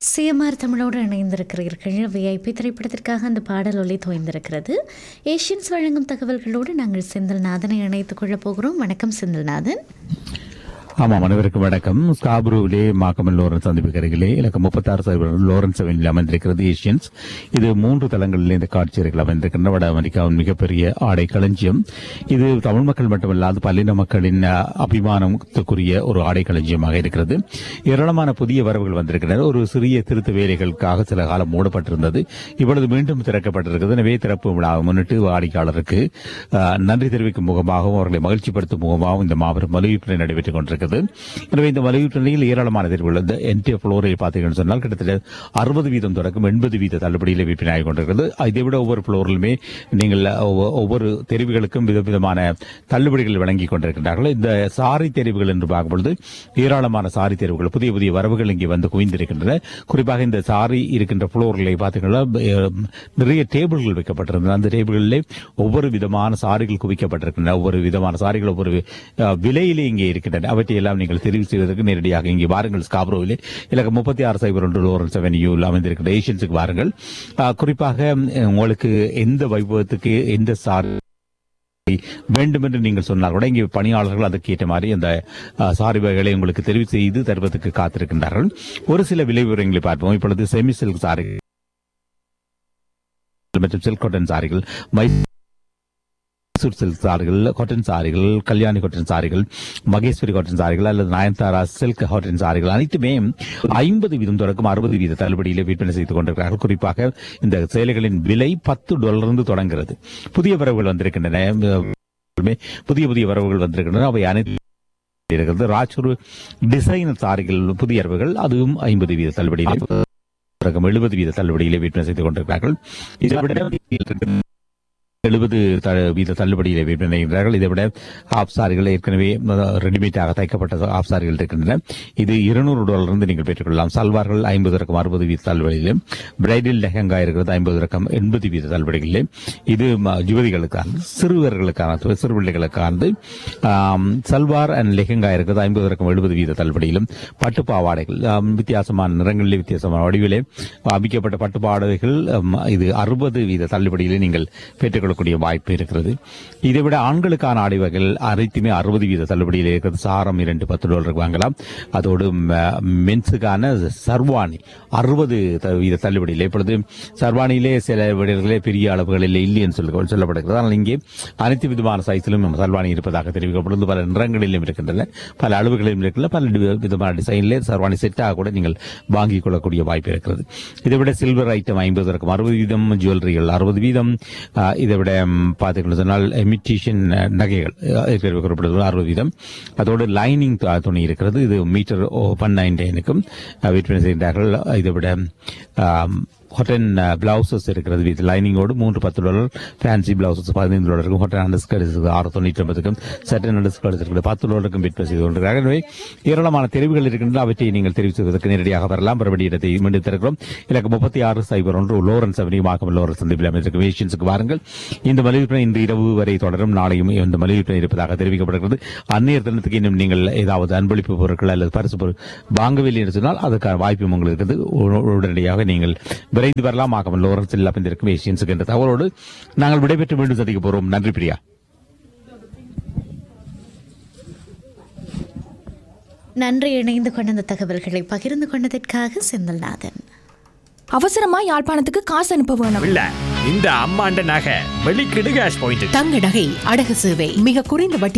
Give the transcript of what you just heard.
CMR தமிழோடு இணைந்திருக்கிறீர்கள் VIP திரைப்படத்திற்காக அந்த பாடல் ஒலி தோய்ந்திருக்கிறது ஏஷியன்ஸ் வழங்கும் தகவல்களோடு நாங்கள் செந்தில்நாதனை இணைத்துக் கொள்ளப் போகிறோம் வணக்கம் செந்தில்நாதன் ஆமாம் அனைவருக்கும் வணக்கம் ஸ்காப்ரூவிலே மாக்கமல் லோரன்ஸ் சந்திப்புக்கு அருகிலே இலக்கம் முப்பத்தாறு சைபர் லோரன்ஸ் அவென்யூவில் அமைந்திருக்கிறது ஏஷியன்ஸ் இது மூன்று தளங்களில் இந்த காட்சியர்கள் அமைந்திருக்கின்றன வட அமெரிக்காவின் மிகப்பெரிய ஆடை களஞ்சியம் இது தமிழ் மக்கள் மட்டுமல்லாது பல்லின மக்களின் அஹ், அபிமானத்துக்குரிய ஒரு ஆடை களஞ்சியமாக இருக்கிறது ஏராளமான புதிய வரவுகள் வந்திருக்கின்றன ஒரு சிறிய திருத்த வேலைகளுக்காக சில காலம் மூடப்பட்டிருந்தது இப்பொழுது மீண்டும் திறக்கப்பட்டிருக்கிறது எனவே திறப்பு விழாவை முன்னிட்டு வாடிக்கையாளருக்கு அஹ், நன்றி தெரிவிக்கும் முகமாகவும் அவர்களை மகிழ்ச்சிப்படுத்தும் முகமாகவும் இந்த மாபெரும் மலுவிற்பனை நடைபெற்றுக் கொண்டிருக்கிறது எனவே இந்த மலுவிற்பனையில் ஏராளமான தேர்வுகள் இந்த என்டிஎஃப் ஃப்ளோரில் பார்த்தீங்கன்னு சொன்னால் கிட்டத்தட்ட அறுபது வீதம் தொடக்கம் எண்பது வீத தள்ளுபடியில் விற்பனை ஆகிக் கொண்டிருக்கிறது இதை விட ஒவ்வொரு ஃப்ளோரிலுமே நீங்கள் ஒவ்வொ- ஒவ்வொரு தெரிவுகளுக்கும் விதவிதமான தள்ளுபடிகள் வழங்கிக் கொண்டிருக்கின்றார்கள் இந்த சாரி தெரிவுகள் என்று பார்க்கும்பொழுது ஏராளமான சாரி தெரிவுகள் புதிய புதிய வரவுகள் இங்கே வந்து குவிந்திருக்கின்றன குறிப்பாக இந்த சாரி இருக்கின்ற ஃப்ளோர்களை பார்த்தீங்கன்னா அஹ், நிறைய டேபிள்கள் வைக்கப்பட்டிருந்தன அந்த டேபிள்களிலே ஒவ்வொரு விதமான சாரிகள் குவிக்கப்பட்டிருக்கின்றன ஒவ்வொரு விதமான சாரிகள் ஒவ்வொரு அஹ், விலையிலே இங்கே இருக்கின்றன அவற்றை எல்லாம் நீங்கள் தெரிவு செய்வதற்கு நேரடியாக இங்கே வாருங்கள் ஸ்காப்ரோவிலே இலக்கம் முப்பத்தி ஆறு சைபர் ஒன்று லோரன்ஸ் அவென்யூவில் அமைந்திருக்கின்ற ஏஷியன்ஸுக்கு வாருங்கள் அஹ், குறிப்பாக அஹ், உங்களுக்கு எந்த வைபவத்துக்கு எந்த சாரி வேண்டும் என்று நீங்கள் சொன்னால் கூட இங்கே பணியாளர்கள் அதற்கு ஏற்ற மாதிரி அந்த அஹ், சாரி வகைகளை உங்களுக்கு தெரிவு செய்து தருவதற்கு காத்திருக்கின்றார்கள் ஒரு சில விலை விவரங்களை பார்ப்போம் இப்பொழுது செமி சில்க் சாரிகள் மற்றும் சில்க் காட்டன் சாரிகள் மைசூர் சில்க் சாரிகள் காட்டன் சாரிகள் கல்யாணி காட்டன் சாரிகள் மகேஸ்வரி காட்டன் சாரிகள் அல்லது நயன்தாரா சில்க் காட்டன் சாரிகள் அனைத்துமே ஐம்பது வீதம் தொடக்கம் அறுபது வீத தள்ளுபடியில் விற்பனை செய்து கொண்டிருக்கிறார்கள் குறிப்பாக இந்த சேலைகளின் விலை பத்து டாலரிலிருந்து தொடங்குகிறது புதிய வரவுகள் வந்திருக்கின்றன புதிய புதிய வரவுகள் வந்திருக்கின்றன அவை அனைத்து இருக்கிறது ராஜூர் டிசைன் சாரிகள் புதிய அறிவுகள் அதுவும் ஐம்பது வீத தள்ளுபடியில் தொடக்கம் எழுபது வீத தள்ளுபடியிலே விற்பனை செய்து கொண்டிருக்கிறார்கள் இதை விட எழுபது வீத தள்ளுபடியிலே விற்பனை செய்கிறார்கள் இதை விட ஆப் சாரிகள் ஏற்கனவே ரெடிமேடாக தைக்கப்பட்ட ஆப் சாரிகள் இருக்கின்றன இது இருநூறு டாலரிலிருந்து நீங்கள் பெற்றுக்கொள்ளலாம் சல்வார்கள் ஐம்பது ரகம் அறுபது வீத தள்ளுபடியிலும் பிரைடல் லெஹங்கா இருக்கிறது ஐம்பது ரகம் எண்பது வீத தள்ளுபடிகளிலே இது ம- யுவதிகளுக்கான சிறுவர்களுக்கான சிறு பிள்ளைகளுக்கானது ஆம், சல்வார் அண்ட் லெஹங்கா இருக்கிறது ஐம்பது ரகம் எழுபது வீத தள்ளுபடியிலும் பட்டு பாவாடைகள் ஆம், வித்தியாசமான நிறங்களிலே வித்தியாசமான வடிவிலே அமைக்கப்பட்ட பட்டு பாவாடைகள் ஆம், இது அறுபது வீத தள்ளுபடியிலே நீங்கள் பெற்றுக்கொள்ளக்கூடிய வாய்ப்பு இருக்கிறது இதை விட ஆண்களுக்கான ஆடை வகைகள் அனைத்துமே அறுபது வீத தள்ளுபடியில் இருக்கிறது சாரம் இரண்டு பத்து டாலருக்கு வாங்கலாம் அதோடு ம- மென்ஸுக்கான சர்வாணி அறுபது வீத தள்ளுபடியில் இப்பொழுது சர்வாணியிலே சில விடர்களே பெரிய அளவுகளில் இல்லை என்று சொல்ல சொல்லப்படுகிறது ஆனால் இங்கே அனைத்து விதமான சைஸிலும் சர்வாணி இருப்பதாக தெரிவிக்கப்படுகிறது பல நிறங்களிலும் இருக்கின்றன பல அளவுகளிலும் இருக்கின்றன பல டி- விதமான டிசைனிலே சர்வாணி செட்டாக கூட நீங்கள் வாங்கிக் கொள்ளக்கூடிய வாய்ப்பு இருக்கிறது இதை விட சில்வர் ஐட்டம் ஐம்பது இருக்கும் அறுபது வீதம் ஜுவல்லரிகள் அறுபது வீதம் ஆஹ், இதை விட ம், பார்த்தீங்கன்னு சொன்னால் இமிட்டேஷன் நகைகள் ஆஹ், ஏற்கனவே குறிப்பிட்டது அறுபது வீதம் அதோடு லைனிங் துணி இருக்கிறது இது மீட்டர் ஒன் நைன் டெனுக்கும் விற்பனை செய்கிறார்கள் இதை விட ஆம், ஹொட்டன் பிளவுசஸ் இருக்கிறது வித் லைனிங்கோடு மூன்று பத்து டாலர் ஃபேன்சி பிளவுசஸ் பதினைந்து டாலருக்கும் ஹொட்டன் அண்டர்ஸ்கர்ட் இருக்குது ஆறு தொண்ணூற்றி ஒன்பதுக்கும் சட்டன் அண்டர்ஸ்கர்ட் இருக்கிறது பத்து டாலருக்கும் விற்பனை செய்து கொண்டிருக்கிறார்கள் எனவே ஏராளமான தெரிவுகள் இருக்கின்றன அவற்றை நீங்கள் தெரிவு செய்வதற்கு நேரடியாக வரலாம் மறுபடி இடத்தை மீண்டும் திறக்கிறோம் இலக்கு முப்பத்தி ஆறு சைபர் ஒன்று லோரன்ஸ் அவனி மாக்கம் லோரன்ஸ் சந்திப்பில் அமைந்திருக்கும் ஏஷியன்ஸுக்கு வாருங்கள் இந்த மலிவிற்பனை இன்று இரவு வரை தொடரும் நாளையும் இந்த மலிவிற்பனை இருப்பதாக தெரிவிக்கப்படுகிறது அந்நிய தினத்துக்கு இன்னும் நீங்கள் ஏதாவது அன்பளிப்பு பொருட்கள் அல்லது பரிசு பொருள் வாங்கவில்லை என்று சொன்னால் அதற்கான வாய்ப்பும் உங்களுக்கு இருக்குது உட- உடனடியாக நீங்கள் விரைந்து வரலாம் ஆக்கம் லோரன்ஸில் அமைந்திருக்கும் ஏஷியன்ஸுக்கு என்ற தகவலோடு நாங்கள் விடைபெற்று மீண்டும் சந்திக்க போறோம் நன்றி பிரியா நன்றி இணைந்து கொண்ட அந்த தகவல்களை பகிர்ந்து கொண்டதற்காக செந்தில்நாதன் அவசரமா யாழ்ப்பாணத்துக்கு காசு அனுப்ப வேணும் இல்ல இந்த அம்மாண்ட நகை வெளிக்கிடு கேஷ் பாயிண்ட் தங்க நகை அடகு சேவை மிக குறைந்த வட்டி